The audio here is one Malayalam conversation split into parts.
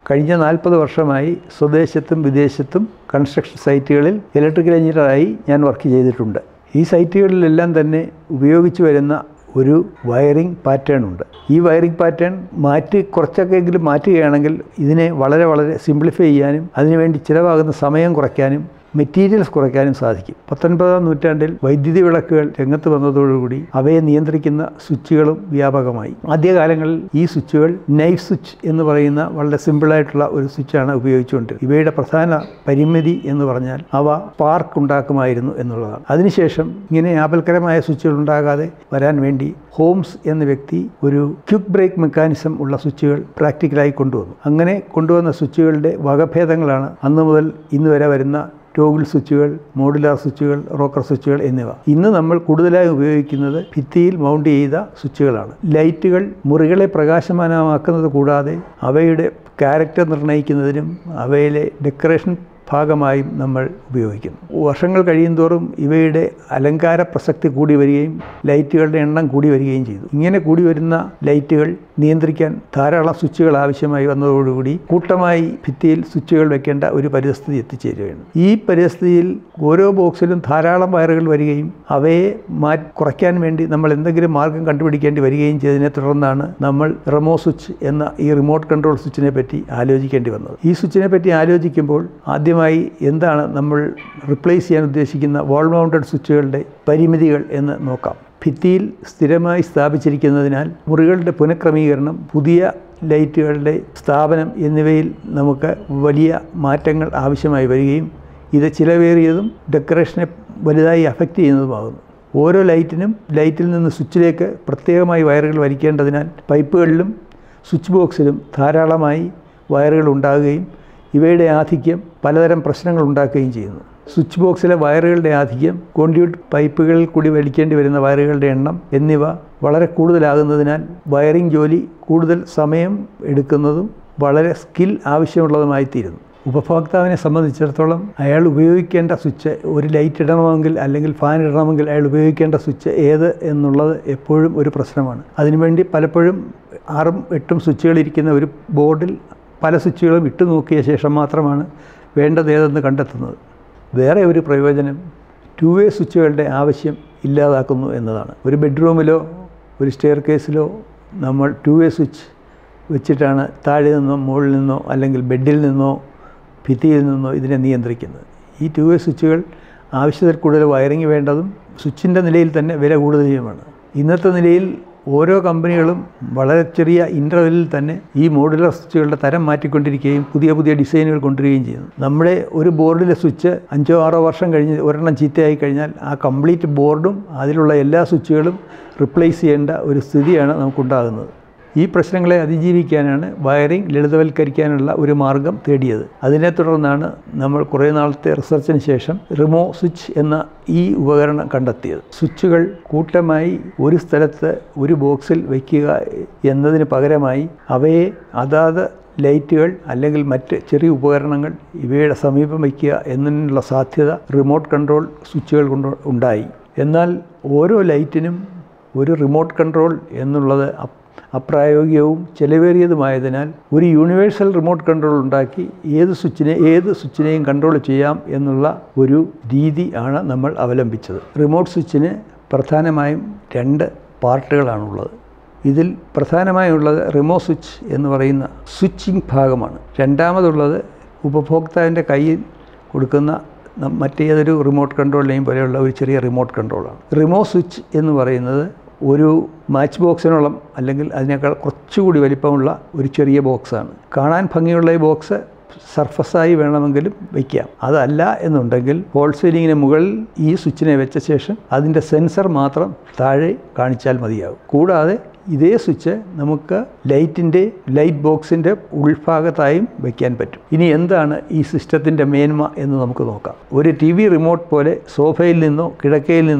കഴിഞ്ഞ നാൽപ്പത് വർഷമായി സ്വദേശത്തും വിദേശത്തും കൺസ്ട്രക്ഷൻ സൈറ്റുകളിൽ ഇലക്ട്രിക്കൽ എഞ്ചിനീയറായി ഞാൻ വർക്ക് ചെയ്തിട്ടുണ്ട് ഈ സൈറ്റുകളിലെല്ലാം തന്നെ ഉപയോഗിച്ചു വരുന്ന ഒരു വയറിംഗ് പാറ്റേൺ ഉണ്ട് ഈ വയറിംഗ് പാറ്റേൺ മാറ്റി കുറച്ചൊക്കെയെങ്കിലും മാറ്റുകയാണെങ്കിൽ ഇതിനെ വളരെ വളരെ സിംപ്ലിഫൈ ചെയ്യാനും അതിനുവേണ്ടി ചിലവാകുന്ന സമയം കുറയ്ക്കാനും മെറ്റീരിയൽസ് കുറയ്ക്കാനും സാധിക്കും പത്തൊൻപതാം നൂറ്റാണ്ടിൽ വൈദ്യുതി വിളക്കുകൾ രംഗത്ത് വന്നതോടുകൂടി അവയെ നിയന്ത്രിക്കുന്ന സ്വിച്ചുകളും വ്യാപകമായി ആദ്യകാലങ്ങളിൽ ഈ സ്വിച്ചുകൾ നൈഫ് സ്വിച്ച് എന്ന് പറയുന്ന വളരെ സിമ്പിളായിട്ടുള്ള ഒരു സ്വിച്ചാണ് ഉപയോഗിച്ചുകൊണ്ടിരുന്നത് ഇവയുടെ പ്രധാന പരിമിതി എന്ന് പറഞ്ഞാൽ അവ സ്പാർക്ക് ഉണ്ടാക്കുമായിരുന്നു എന്നുള്ളതാണ് അതിനുശേഷം ഇങ്ങനെ ആപൽക്കരമായ സ്വിച്ചുകൾ ഉണ്ടാകാതെ വരാൻ വേണ്ടി ഹോംസ് എന്ന വ്യക്തി ഒരു ക്വിക്ക് ബ്രേക്ക് മെക്കാനിസം ഉള്ള സ്വിച്ചുകൾ പ്രാക്ടിക്കലായി കൊണ്ടുവന്നു അങ്ങനെ കൊണ്ടുവന്ന സ്വിച്ചുകളുടെ വകഭേദങ്ങളാണ് അന്ന് മുതൽ ഇന്ന് വരെ വരുന്ന ടോഗിൾ സ്വിച്ചുകൾ മോഡുലാർ സ്വിച്ചുകൾ റോക്കർ സ്വിച്ചുകൾ എന്നിവ ഇന്ന് നമ്മൾ കൂടുതലായി ഉപയോഗിക്കുന്നത് ഭിത്തിയിൽ മൗണ്ട് ചെയ്ത സ്വിച്ചുകളാണ് ലൈറ്റുകൾ മുറികളെ പ്രകാശമാനമാക്കുന്നത് കൂടാതെ അവയുടെ ക്യാരക്ടർ നിർണ്ണയിക്കുന്നതിനും അവയിലെ ഡെക്കറേഷൻ ഭാഗമായും നമ്മൾ ഉപയോഗിക്കുന്നു വർഷങ്ങൾ കഴിയുന്തോറും ഇവയുടെ അലങ്കാര പ്രസക്തി കൂടി വരികയും ലൈറ്റുകളുടെ എണ്ണം കൂടി വരികയും ചെയ്തു ഇങ്ങനെ കൂടി വരുന്ന ലൈറ്റുകൾ നിയന്ത്രിക്കാൻ ധാരാളം സ്വിച്ചുകൾ ആവശ്യമായി വന്നതോടുകൂടി കൂട്ടമായി ഭിത്തിയിൽ സ്വിച്ചുകൾ വെക്കേണ്ട ഒരു പരിസ്ഥിതി എത്തിച്ചേരുകയാണ് ഈ പരിസ്ഥിതിയിൽ ഓരോ ബോക്സിലും ധാരാളം വയറുകൾ വരികയും അവയെ മാ കുറയ്ക്കാൻ വേണ്ടി നമ്മൾ എന്തെങ്കിലും മാർഗം കണ്ടുപിടിക്കേണ്ടി വരികയും ചെയ്തതിനെ തുടർന്നാണ് നമ്മൾ റെമോ സ്വിച്ച് എന്ന ഈ റിമോട്ട് കൺട്രോൾ സ്വിച്ചിനെ പറ്റി ആലോചിക്കേണ്ടി വന്നത് ഈ സ്വിച്ചിനെ പറ്റി ആലോചിക്കുമ്പോൾ ആദ്യമായി എന്താണ് നമ്മൾ റിപ്ലേസ് ചെയ്യാൻ ഉദ്ദേശിക്കുന്ന വാൾ മൗണ്ടഡ് സ്വിച്ചുകളുടെ പരിമിതികൾ എന്ന് നോക്കാം ഭിത്തിയിൽ സ്ഥിരമായി സ്ഥാപിച്ചിരിക്കുന്നതിനാൽ മുറികളുടെ പുനഃക്രമീകരണം പുതിയ ലൈറ്റുകളുടെ സ്ഥാപനം എന്നിവയിൽ നമുക്ക് വലിയ മാറ്റങ്ങൾ ആവശ്യമായി വരികയും ഇത് ചിലവേറിയതും ഡെക്കറേഷനെ വലുതായി അഫക്റ്റ് ചെയ്യുന്നതുമാകുന്നു ഓരോ ലൈറ്റിനും ലൈറ്റിൽ നിന്ന് സ്വിച്ചിലേക്ക് പ്രത്യേകമായി വയറുകൾ വലിക്കേണ്ടതിനാൽ പൈപ്പുകളിലും സ്വിച്ച് ബോക്സിലും ധാരാളമായി വയറുകൾ ഉണ്ടാകുകയും ഇവയുടെ ആധിക്യം പലതരം പ്രശ്നങ്ങൾ ഉണ്ടാക്കുകയും ചെയ്യുന്നു സ്വിച്ച് ബോക്സിലെ വയറുകളുടെ ആധിക്യം കോൺഡ്യൂട്ട് പൈപ്പുകളിൽ കൂടി വലിക്കേണ്ടി വരുന്ന വയറുകളുടെ എണ്ണം എന്നിവ വളരെ കൂടുതലാകുന്നതിനാൽ വയറിംഗ് ജോലി കൂടുതൽ സമയം എടുക്കുന്നതും വളരെ സ്കിൽ ആവശ്യമുള്ളതുമായി തീരുന്നു ഉപഭോക്താവിനെ സംബന്ധിച്ചിടത്തോളം അയാൾ ഉപയോഗിക്കേണ്ട സ്വിച്ച് ഒരു ലൈറ്റ് ഇടണമെങ്കിൽ അല്ലെങ്കിൽ ഫാൻ ഇടണമെങ്കിൽ അയാൾ ഉപയോഗിക്കേണ്ട സ്വിച്ച് ഏത് എന്നുള്ളത് എപ്പോഴും ഒരു പ്രശ്നമാണ് അതിനുവേണ്ടി പലപ്പോഴും ആറും എട്ടും സ്വിച്ചുകൾ ഇരിക്കുന്ന ഒരു ബോർഡിൽ പല സ്വിച്ചുകളും ഇട്ടു നോക്കിയ ശേഷം മാത്രമാണ് വേണ്ടത് ഏതെന്ന് കണ്ടെത്തുന്നത് വേറെ ഒരു പ്രയോജനം ടു വേ സ്വിച്ചുകളുടെ ആവശ്യം ഇല്ലാതാക്കുന്നു എന്നതാണ് ഒരു ബെഡ്റൂമിലോ ഒരു സ്റ്റെയർ കേസിലോ നമ്മൾ ടു വേ സ്വിച്ച് വെച്ചിട്ടാണ് താഴെ നിന്നോ മുകളിൽ നിന്നോ അല്ലെങ്കിൽ ബെഡിൽ നിന്നോ ഭിത്തിയിൽ നിന്നോ ഇതിനെ നിയന്ത്രിക്കുന്നത് ഈ ടു വേ സ്വിച്ചുകൾ ആവശ്യത്തിൽ കൂടുതൽ വയറിങ് വേണ്ടതും സ്വിച്ചിൻ്റെ നിലയിൽ തന്നെ വില കൂടുതലുമാണ് ഇന്നത്തെ നിലയിൽ ഓരോ കമ്പനികളും വളരെ ചെറിയ ഇൻ്റർവെല്ലിൽ തന്നെ ഈ മോഡുലർ സ്വിച്ചുകളുടെ തരം മാറ്റിക്കൊണ്ടിരിക്കുകയും പുതിയ പുതിയ ഡിസൈനുകൾ കൊണ്ടുവരികയും ചെയ്യുന്നു നമ്മുടെ ഒരു ബോർഡിലെ സ്വിച്ച് അഞ്ചോ ആറോ വർഷം കഴിഞ്ഞ് ഒരെണ്ണം ചീത്തയായി കഴിഞ്ഞാൽ ആ കംപ്ലീറ്റ് ബോർഡും അതിലുള്ള എല്ലാ സ്വിച്ചുകളും റിപ്ലേസ് ചെയ്യേണ്ട ഒരു സ്ഥിതിയാണ് നമുക്കുണ്ടാകുന്നത് ഈ പ്രശ്നങ്ങളെ അതിജീവിക്കാനാണ് വയറിംഗ് ലളിതവൽക്കരിക്കാനുള്ള ഒരു മാർഗം തേടിയത് അതിനെ തുടർന്നാണ് നമ്മൾ കുറേ നാളത്തെ റിസർച്ചിന് ശേഷം റിമോ സ്വിച്ച് എന്ന ഈ ഉപകരണം കണ്ടെത്തിയത് സ്വിച്ചുകൾ കൂട്ടമായി ഒരു സ്ഥലത്ത് ഒരു ബോക്സിൽ വയ്ക്കുക എന്നതിന് പകരമായി അവയെ അതാത് ലൈറ്റുകൾ അല്ലെങ്കിൽ മറ്റ് ചെറിയ ഉപകരണങ്ങൾ ഇവയുടെ സമീപം വയ്ക്കുക എന്നതിനുള്ള സാധ്യത റിമോട്ട് കൺട്രോൾ സ്വിച്ചുകൾ കൊണ്ട് ഉണ്ടായി എന്നാൽ ഓരോ ലൈറ്റിനും ഒരു റിമോട്ട് കൺട്രോൾ എന്നുള്ളത് അപ്രായോഗികവും ചെലവേറിയതുമായതിനാൽ ഒരു യൂണിവേഴ്സൽ റിമോട്ട് കൺട്രോൾ ഉണ്ടാക്കി ഏത് സ്വിച്ചിനെ ഏത് സ്വിച്ചിനെയും കൺട്രോൾ ചെയ്യാം എന്നുള്ള ഒരു രീതി ആണ് നമ്മൾ അവലംബിച്ചത് റിമോട്ട് സ്വിച്ചിന് പ്രധാനമായും രണ്ട് പാർട്ടുകളാണുള്ളത് ഇതിൽ പ്രധാനമായുള്ളത് റിമോ സ്വിച്ച് എന്ന് പറയുന്ന സ്വിച്ചിങ് ഭാഗമാണ് രണ്ടാമതുള്ളത് ഉപഭോക്താവിൻ്റെ കയ്യിൽ കൊടുക്കുന്ന മറ്റേതൊരു റിമോട്ട് കൺട്രോളിനെയും പോലെയുള്ള ഒരു ചെറിയ റിമോട്ട് കൺട്രോളാണ് റിമോ സ്വിച്ച് എന്ന് പറയുന്നത് ഒരു മാച്ച് ബോക്സിനോളം അല്ലെങ്കിൽ അതിനേക്കാൾ കുറച്ചുകൂടി വലിപ്പമുള്ള ഒരു ചെറിയ ബോക്സാണ് കാണാൻ ഭംഗിയുള്ള ഈ ബോക്സ് സർഫസായി വേണമെങ്കിലും വയ്ക്കാം അതല്ല എന്നുണ്ടെങ്കിൽ ഹോൾ സീലിങ്ങിന് മുകളിൽ ഈ സ്വിച്ചിനെ വെച്ച ശേഷം അതിൻ്റെ സെൻസർ മാത്രം താഴെ കാണിച്ചാൽ മതിയാകും കൂടാതെ ഇതേ സ്വിച്ച് നമുക്ക് ലൈറ്റിൻ്റെ ലൈറ്റ് ബോക്സിൻ്റെ ഉൾഭാഗത്തായും വയ്ക്കാൻ പറ്റും ഇനി എന്താണ് ഈ സിസ്റ്റത്തിൻ്റെ മേന്മ എന്ന് നമുക്ക് നോക്കാം ഒരു ടി വി റിമോട്ട് പോലെ സോഫയിൽ നിന്നോ കിടക്കയിൽ നിന്നോ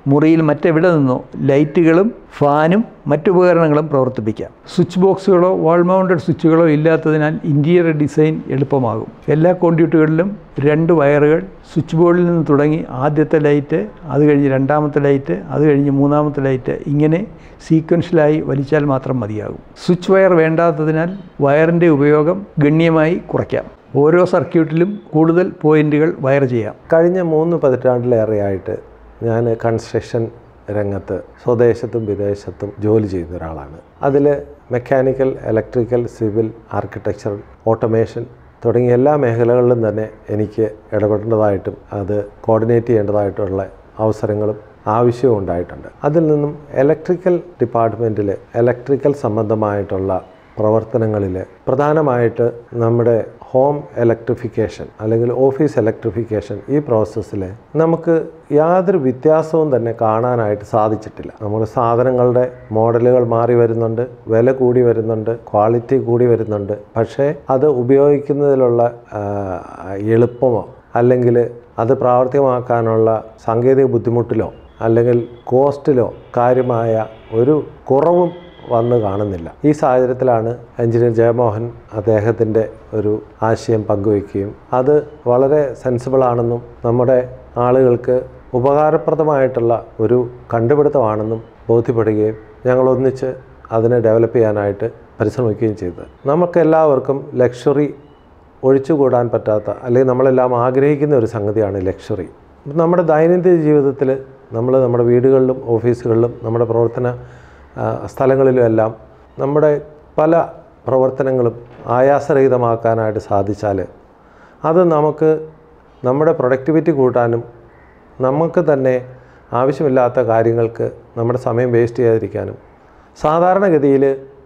മുറിയിൽ മറ്റെവിടെ നിന്നോ ലൈറ്റുകളും ഫാനും മറ്റുപകരണങ്ങളും പ്രവർത്തിപ്പിക്കാം സ്വിച്ച് ബോക്സുകളോ വാൾ മൗണ്ടഡ് സ്വിച്ചുകളോ ഇല്ലാത്തതിനാൽ ഇൻറ്റീരിയർ ഡിസൈൻ എളുപ്പമാകും എല്ലാ കോൺഡ്യൂട്ടുകളിലും രണ്ട് വയറുകൾ സ്വിച്ച് ബോർഡിൽ നിന്ന് തുടങ്ങി ആദ്യത്തെ ലൈറ്റ് അത് കഴിഞ്ഞ് രണ്ടാമത്തെ ലൈറ്റ് അത് കഴിഞ്ഞ് മൂന്നാമത്തെ ലൈറ്റ് ഇങ്ങനെ സീക്വൻഷ്യലായി വലിച്ചാൽ മാത്രം മതിയാകും സ്വിച്ച് വയർ വേണ്ടാത്തതിനാൽ വയറിൻ്റെ ഉപയോഗം ഗണ്യമായി കുറയ്ക്കാം ഓരോ സർക്യൂട്ടിലും കൂടുതൽ പോയിന്റുകൾ വയർ ചെയ്യാം കഴിഞ്ഞ മൂന്ന് പതിറ്റാണ്ടിലേറെയായിട്ട് ഞാൻ കൺസ്ട്രക്ഷൻ രംഗത്ത് സ്വദേശത്തും വിദേശത്തും ജോലി ചെയ്യുന്ന ഒരാളാണ് അതിൽ mechanical electrical civil architecture automation തുടങ്ങിയ എല്ലാ മേഖലകളിലും തന്നെ എനിക്ക് ഇടപെടേണ്ടതായിട്ടും അത് കോർഡിനേറ്റ് ചെയ്യേണ്ടതായിട്ടുള്ള അവസരങ്ങളും ആവശ്യവും ഉണ്ടായിട്ടുണ്ട് അതിൽ നിന്നും ഇലക്ട്രിക്കൽ ഡിപ്പാർട്ട്മെൻറ്റിൽ ഇലക്ട്രിക്കൽ സംബന്ധമായിട്ടുള്ള പ്രവർത്തനങ്ങളിൽ പ്രധാനമായിട്ട് നമ്മുടെ ഹോം ഇലക്ട്രിഫിക്കേഷൻ അല്ലെങ്കിൽ ഓഫീസ് ഇലക്ട്രിഫിക്കേഷൻ ഈ പ്രോസസ്സിൽ നമുക്ക് യാതൊരു വ്യത്യാസവും തന്നെ കാണാനായിട്ട് സാധിച്ചിട്ടില്ല നമ്മൾ സാധനങ്ങളുടെ മോഡലുകൾ മാറി വരുന്നുണ്ട് വില കൂടി വരുന്നുണ്ട് ക്വാളിറ്റി കൂടി വരുന്നുണ്ട് പക്ഷേ അത് ഉപയോഗിക്കുന്നതിലുള്ള ആ, എളുപ്പമോ അല്ലെങ്കിൽ അത് പ്രാവർത്തികമാക്കാനുള്ള സാങ്കേതിക ബുദ്ധിമുട്ടിലോ അല്ലെങ്കിൽ കോസ്റ്റിലോ കാര്യമായ ഒരു കുറവും വന്ന് കാണുന്നില്ല ഈ സാഹചര്യത്തിലാണ് എഞ്ചിനീയർ ജയമോഹൻ അദ്ദേഹത്തിൻ്റെ ഒരു ആശയം പങ്കുവയ്ക്കുകയും അത് വളരെ സെൻസിബിൾ ആണെന്നും നമ്മുടെ ആളുകൾക്ക് ഉപകാരപ്രദമായിട്ടുള്ള ഒരു കണ്ടുപിടുത്തമാണെന്നും ബോധ്യപ്പെടുകയും ഞങ്ങൾ ഒന്നിച്ച് അതിനെ ഡെവലപ്പ് ചെയ്യാനായിട്ട് പരിശ്രമിക്കുകയും ചെയ്തത് നമുക്കെല്ലാവർക്കും ലക്ഷറി ഒഴിച്ചുകൂടാൻ പറ്റാത്ത അല്ലെങ്കിൽ നമ്മളെല്ലാം ആഗ്രഹിക്കുന്ന ഒരു സംഗതിയാണ് ലക്ഷറി നമ്മുടെ ദൈനംദിന ജീവിതത്തിൽ നമ്മൾ നമ്മുടെ വീടുകളിലും ഓഫീസുകളിലും നമ്മുടെ പ്രവർത്തന ആ, സ്ഥലങ്ങളിലും എല്ലാം നമ്മുടെ പല പ്രവർത്തനങ്ങളും ആയാസരഹിതമാക്കാനായിട്ട് സാധിച്ചാൽ അത് നമുക്ക് നമ്മുടെ പ്രൊഡക്ടിവിറ്റി കൂട്ടാനും നമുക്ക് തന്നെ ആവശ്യമില്ലാത്ത കാര്യങ്ങൾക്ക് നമ്മുടെ സമയം വേസ്റ്റ് ചെയ്യാതിരിക്കാനും സാധാരണഗതിയിൽ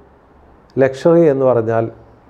ലക്ഷറി എന്ന് പറഞ്ഞാൽ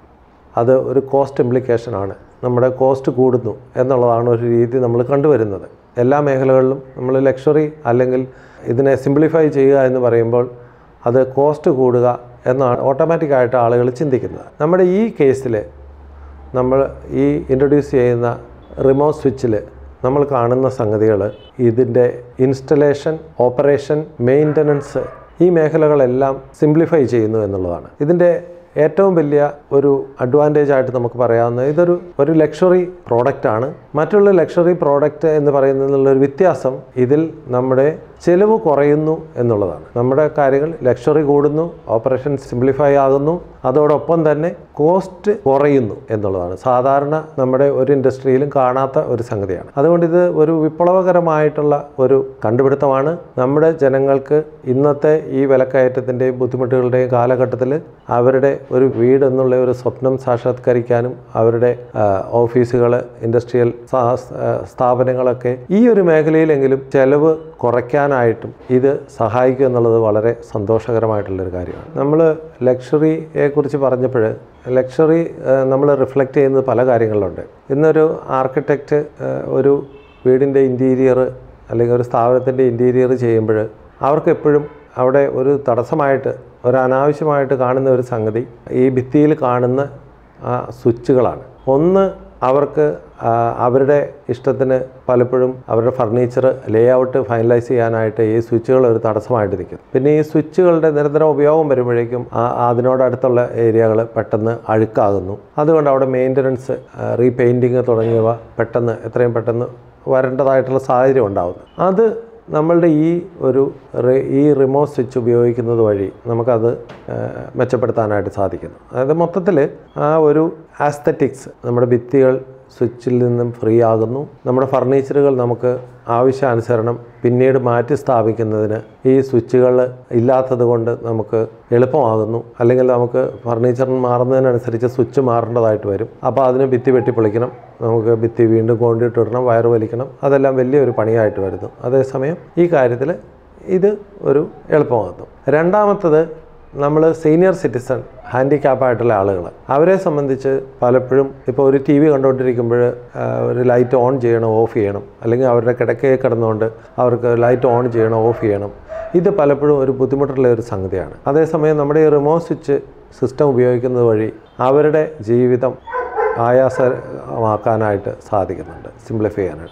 അത് ഒരു കോസ്റ്റ് ഇംപ്ലിക്കേഷനാണ് നമ്മുടെ കോസ്റ്റ് കൂടുന്നു എന്നുള്ളതാണ് ഒരു രീതി നമ്മൾ കണ്ടുവരുന്നത് എല്ലാ മേഖലകളിലും നമ്മൾ ലക്ഷറി അല്ലെങ്കിൽ ഇതിനെ സിംപ്ലിഫൈ ചെയ്യുക എന്ന് പറയുമ്പോൾ അത് കോസ്റ്റ് കൂടുക എന്നാണ് ഓട്ടോമാറ്റിക്കായിട്ട് ആളുകൾ ചിന്തിക്കുന്നത് നമ്മുടെ ഈ കേസിൽ നമ്മൾ ഈ ഇൻട്രൊഡ്യൂസ് ചെയ്യുന്ന റിമോട്ട് സ്വിച്ചിൽ നമ്മൾ കാണുന്ന സംഗതികൾ ഇതിൻ്റെ ഇൻസ്റ്റലേഷൻ ഓപ്പറേഷൻ മെയിൻ്റനൻസ് ഈ മേഖലകളെല്ലാം സിംപ്ലിഫൈ ചെയ്യുന്നു എന്നുള്ളതാണ് ഇതിൻ്റെ ഏറ്റവും വലിയ ഒരു അഡ്വാൻറ്റേജ് ആയിട്ട് നമുക്ക് പറയാവുന്നത് ഇതൊരു ഒരു ലക്ഷറി പ്രോഡക്റ്റ് ആണ് മറ്റുള്ള ലക്ഷറി പ്രോഡക്റ്റ് എന്ന് പറയുന്നതിലുള്ള ഒരു വ്യത്യാസം ഇതിൽ നമ്മുടെ ചെലവ് കുറയുന്നു എന്നുള്ളതാണ് നമ്മുടെ കാര്യങ്ങൾ ലക്ഷറി കൂടുന്നു ഓപ്പറേഷൻ സിംപ്ലിഫൈ ആകുന്നു അതോടൊപ്പം തന്നെ കോസ്റ്റ് കുറയുന്നു എന്നുള്ളതാണ് സാധാരണ നമ്മുടെ ഒരു ഇൻഡസ്ട്രിയിലും കാണാത്ത ഒരു സംഗതിയാണ് അതുകൊണ്ട് ഇത് ഒരു വിപ്ലവകരമായിട്ടുള്ള ഒരു കണ്ടുപിടുത്തമാണ് നമ്മുടെ ജനങ്ങൾക്ക് ഇന്നത്തെ ഈ വിലക്കയറ്റത്തിൻ്റെയും ബുദ്ധിമുട്ടുകളുടെയും കാലഘട്ടത്തിൽ അവരുടെ ഒരു വീട് എന്നുള്ള ഒരു സ്വപ്നം സാക്ഷാത്കരിക്കാനും അവരുടെ ഓഫീസുകൾ ഇൻഡസ്ട്രിയൽ സ്ഥാപനങ്ങളൊക്കെ ഈ ഒരു മേഖലയിലെങ്കിലും ചെലവ് കുറയ്ക്കാനായിട്ടും ഇത് സഹായിക്കും എന്നുള്ളത് വളരെ സന്തോഷകരമായിട്ടുള്ളൊരു കാര്യമാണ് നമ്മൾ ലക്ഷറിയെ കുറിച്ച് പറഞ്ഞപ്പോൾ ലക്ഷറി നമ്മൾ റിഫ്ലക്റ്റ് ചെയ്യുന്നത് പല കാര്യങ്ങളിലുണ്ട് ഇന്നൊരു ആർക്കിടെക്റ്റ് ഒരു വീടിൻ്റെ ഇൻറ്റീരിയർ അല്ലെങ്കിൽ ഒരു സ്ഥാപനത്തിൻ്റെ ഇൻറ്റീരിയർ ചെയ്യുമ്പോൾ അവർക്ക് എപ്പോഴും അവിടെ ഒരു തടസ്സമായിട്ട് ഒരു അനാവശ്യമായിട്ട് കാണുന്ന ഒരു സംഗതി ഈ ഭിത്തിയിൽ കാണുന്ന ആ സ്വിച്ചുകളാണ് ഒന്ന് അവർക്ക് ആ, അവരുടെ ഇഷ്ടത്തിന് പലപ്പോഴും അവരുടെ ഫർണിച്ചർ ലേ ഔട്ട് ഫൈനലൈസ് ചെയ്യാനായിട്ട് ഈ സ്വിച്ചുകൾ ഒരു തടസ്സമായിട്ട് നിൽക്കും പിന്നെ ഈ സ്വിച്ചുകളുടെ നിരന്തര ഉപയോഗം വരുമ്പോഴേക്കും ആ അതിനോടടുത്തുള്ള ഏരിയകൾ പെട്ടെന്ന് അഴുക്കാകുന്നു അതുകൊണ്ട് അവിടെ മെയിൻ്റനൻസ് റീപെയിൻറ്റിങ് തുടങ്ങിയവ പെട്ടെന്ന് എത്രയും പെട്ടെന്ന് വരേണ്ടതായിട്ടുള്ള സാഹചര്യം ഉണ്ടാകുന്നു അത് നമ്മളുടെ ഈ ഒരു റി- ഈ റിമോട്ട് സ്വിച്ച് ഉപയോഗിക്കുന്നത് വഴി നമുക്കത് ആ, മെച്ചപ്പെടുത്താനായിട്ട് സാധിക്കുന്നു അതായത് മൊത്തത്തിൽ ആ ഒരു ആസ്തറ്റിക്സ് നമ്മുടെ ഭിത്തികൾ സ്വിച്ചിൽ നിന്നും ഫ്രീ ആകുന്നു നമ്മുടെ ഫർണിച്ചറുകൾ നമുക്ക് ആവശ്യാനുസരണം പിന്നീട് മാറ്റി സ്ഥാപിക്കുന്നതിന് ഈ സ്വിച്ചുകൾ ഇല്ലാത്തത് കൊണ്ട് നമുക്ക് എളുപ്പമാകുന്നു അല്ലെങ്കിൽ നമുക്ക് ഫർണിച്ചർ മാറുന്നതിനനുസരിച്ച് സ്വിച്ച് മാറേണ്ടതായിട്ട് വരും അപ്പോൾ അതിന് ഭിത്തി വെട്ടിപ്പൊളിക്കണം നമുക്ക് ഭിത്തി വീണ്ടും കൊണ്ടിട്ട് ഇടണം വയറ് വലിക്കണം അതെല്ലാം വലിയൊരു പണിയായിട്ട് വരുന്നു അതേസമയം ഈ കാര്യത്തിൽ ഇത് ഒരു എളുപ്പമാകുന്നു രണ്ടാമത്തത് നമ്മൾ സീനിയർ സിറ്റിസൺ ഹാൻഡിക്യാപ്പായിട്ടുള്ള ആളുകൾ അവരെ സംബന്ധിച്ച് പലപ്പോഴും ഇപ്പോൾ ഒരു ടി വി കണ്ടുകൊണ്ടിരിക്കുമ്പോൾ ആ, ഒരു ലൈറ്റ് ഓൺ ചെയ്യണം ഓഫ് ചെയ്യണം അല്ലെങ്കിൽ അവരുടെ കിടക്കയിൽ കിടന്നുകൊണ്ട് അവർക്ക് ലൈറ്റ് ഓൺ ചെയ്യണം ഓഫ് ചെയ്യണം ഇത് പലപ്പോഴും ഒരു ബുദ്ധിമുട്ടുള്ള ഒരു സംഗതിയാണ് അതേസമയം നമ്മുടെ ഈ റിമോട്ട് സ്വിച്ച് സിസ്റ്റം ഉപയോഗിക്കുന്നത് വഴി അവരുടെ ജീവിതം ആയാസമാക്കാനായിട്ട് സാധിക്കുന്നുണ്ട് സിംപ്ലിഫൈ ചെയ്യാനായിട്ട്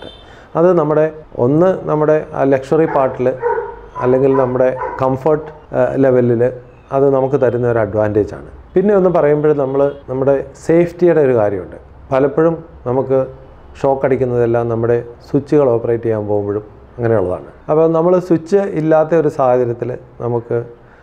അത് നമ്മുടെ ഒന്ന് നമ്മുടെ ലക്ഷറി പാർട്ടിൽ അല്ലെങ്കിൽ നമ്മുടെ കംഫർട്ട് ലെവലിൽ അത് നമുക്ക് തരുന്ന ഒരു അഡ്വാൻറ്റേജ് ആണ് പിന്നെ ഒന്ന് പറയുമ്പോൾ നമ്മൾ നമ്മുടെ സേഫ്റ്റിയുടെ ഒരു കാര്യമുണ്ട് പലപ്പോഴും നമുക്ക് ഷോക്ക് അടിക്കുന്നതെല്ലാം നമ്മുടെ സ്വിച്ചുകൾ ഓപ്പറേറ്റ് ചെയ്യാൻ പോകുമ്പോഴും അങ്ങനെയുള്ളതാണ് അപ്പോൾ നമ്മൾ സ്വിച്ച് ഇല്ലാത്ത ഒരു സാഹചര്യത്തിൽ നമുക്ക്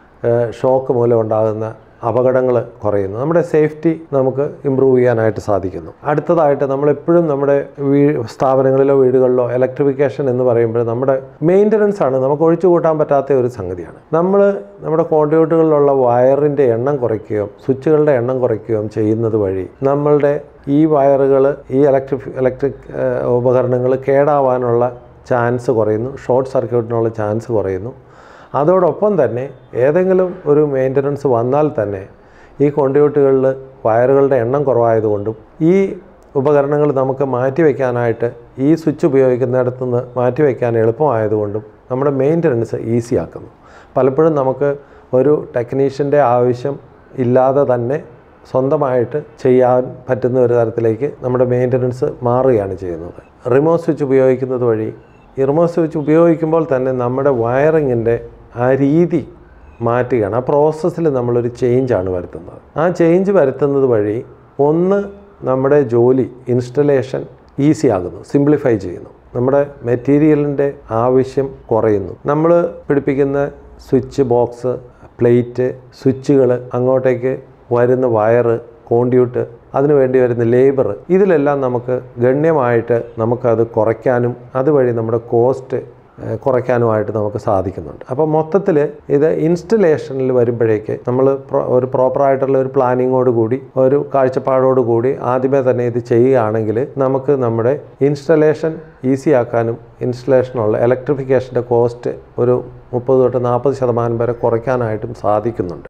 ഷോക്ക് മൂലം ഉണ്ടാകുന്ന അപകടങ്ങൾ കുറയുന്നു നമ്മുടെ സേഫ്റ്റി നമുക്ക് ഇമ്പ്രൂവ് ചെയ്യാനായിട്ട് സാധിക്കുന്നു അടുത്തതായിട്ട് നമ്മളെപ്പോഴും നമ്മുടെ വീ സ്ഥാപനങ്ങളിലോ വീടുകളിലോ ഇലക്ട്രിഫിക്കേഷൻ എന്ന് പറയുമ്പോൾ നമ്മുടെ മെയിൻ്റനൻസ് ആണ് നമുക്ക് ഒഴിച്ചു കൂട്ടാൻ പറ്റാത്ത ഒരു സംഗതിയാണ് നമ്മൾ നമ്മുടെ കോൺട്രിബ്യൂട്ടുകളിലുള്ള വയറിൻ്റെ എണ്ണം കുറയ്ക്കുകയും സ്വിച്ചുകളുടെ എണ്ണം കുറയ്ക്കുകയും ചെയ്യുന്നത് വഴി നമ്മളുടെ ഈ വയറുകൾ ഈ ഇലക്ട്രിക് ഇലക്ട്രിക് ഉപകരണങ്ങൾ കേടാവാനുള്ള ചാൻസ് കുറയുന്നു ഷോർട്ട് സർക്യൂട്ടിനുള്ള ചാൻസ് കുറയുന്നു അതോടൊപ്പം തന്നെ ഏതെങ്കിലും ഒരു മെയിൻ്റനൻസ് വന്നാൽ തന്നെ ഈ കോൺട്രിബ്യൂട്ടുകളിൽ വയറുകളുടെ എണ്ണം കുറവായതുകൊണ്ടും ഈ ഉപകരണങ്ങൾ നമുക്ക് മാറ്റി വയ്ക്കാനായിട്ട് ഈ സ്വിച്ച് ഉപയോഗിക്കുന്നിടത്തു നിന്ന് മാറ്റി വയ്ക്കാൻ എളുപ്പമായതുകൊണ്ടും നമ്മുടെ മെയിൻ്റനൻസ് ഈസി ആക്കുന്നു പലപ്പോഴും നമുക്ക് ഒരു ടെക്നീഷ്യൻ്റെ ആവശ്യം ഇല്ലാതെ തന്നെ സ്വന്തമായിട്ട് ചെയ്യാൻ പറ്റുന്ന ഒരു തരത്തിലേക്ക് നമ്മുടെ മെയിൻ്റനൻസ് മാറുകയാണ് ചെയ്യുന്നത് റിമോട്ട് സ്വിച്ച് ഉപയോഗിക്കുന്നത് വഴി ഈ റിമോട്ട് സ്വിച്ച് ഉപയോഗിക്കുമ്പോൾ തന്നെ നമ്മുടെ വയറിങ്ങിൻ്റെ ആ രീതി മാറ്റുകയാണ് ആ പ്രോസസ്സിൽ നമ്മളൊരു ചേഞ്ചാണ് വരുത്തുന്നത് ആ ചേഞ്ച് വരുത്തുന്നത് വഴി ഒന്ന് നമ്മുടെ ജോലി ഇൻസ്റ്റലേഷൻ ഈസി ആകുന്നു സിംപ്ലിഫൈ ചെയ്യുന്നു നമ്മുടെ മെറ്റീരിയലിൻ്റെ ആവശ്യം കുറയുന്നു നമ്മൾ പിടിപ്പിക്കുന്ന സ്വിച്ച് ബോക്സ് പ്ലേറ്റ് സ്വിച്ചുകൾ അങ്ങോട്ടേക്ക് വരുന്ന വയറ് കോണ്ടിയൂട്ട് അതിനു വേണ്ടി വരുന്ന ലേബർ ഇതിലെല്ലാം നമുക്ക് ഗണ്യമായിട്ട് നമുക്കത് കുറയ്ക്കാനും അതുവഴി നമ്മുടെ കോസ്റ്റ് ഏഹ്, കുറയ്ക്കാനുമായിട്ട് നമുക്ക് സാധിക്കുന്നുണ്ട് അപ്പോൾ മൊത്തത്തിൽ ഇത് ഇൻസ്റ്റലേഷനിൽ വരുമ്പോഴേക്ക് നമ്മൾ പ്രോ- ഒരു പ്രോപ്പറായിട്ടുള്ള ഒരു പ്ലാനിങ്ങോട് കൂടി ഒരു കാഴ്ചപ്പാടോട് കൂടി ആദ്യമേ തന്നെ ഇത് ചെയ്യുകയാണെങ്കിൽ നമുക്ക് നമ്മുടെ ഇൻസ്റ്റലേഷൻ ഈസി ആക്കാനും ഇൻസ്റ്റലേഷനുള്ള ഇലക്ട്രിഫിക്കേഷൻ്റെ കോസ്റ്റ് ഒരു മുപ്പത് തൊട്ട് നാൽപ്പത് ശതമാനം വരെ കുറയ്ക്കാനായിട്ടും സാധിക്കുന്നുണ്ട്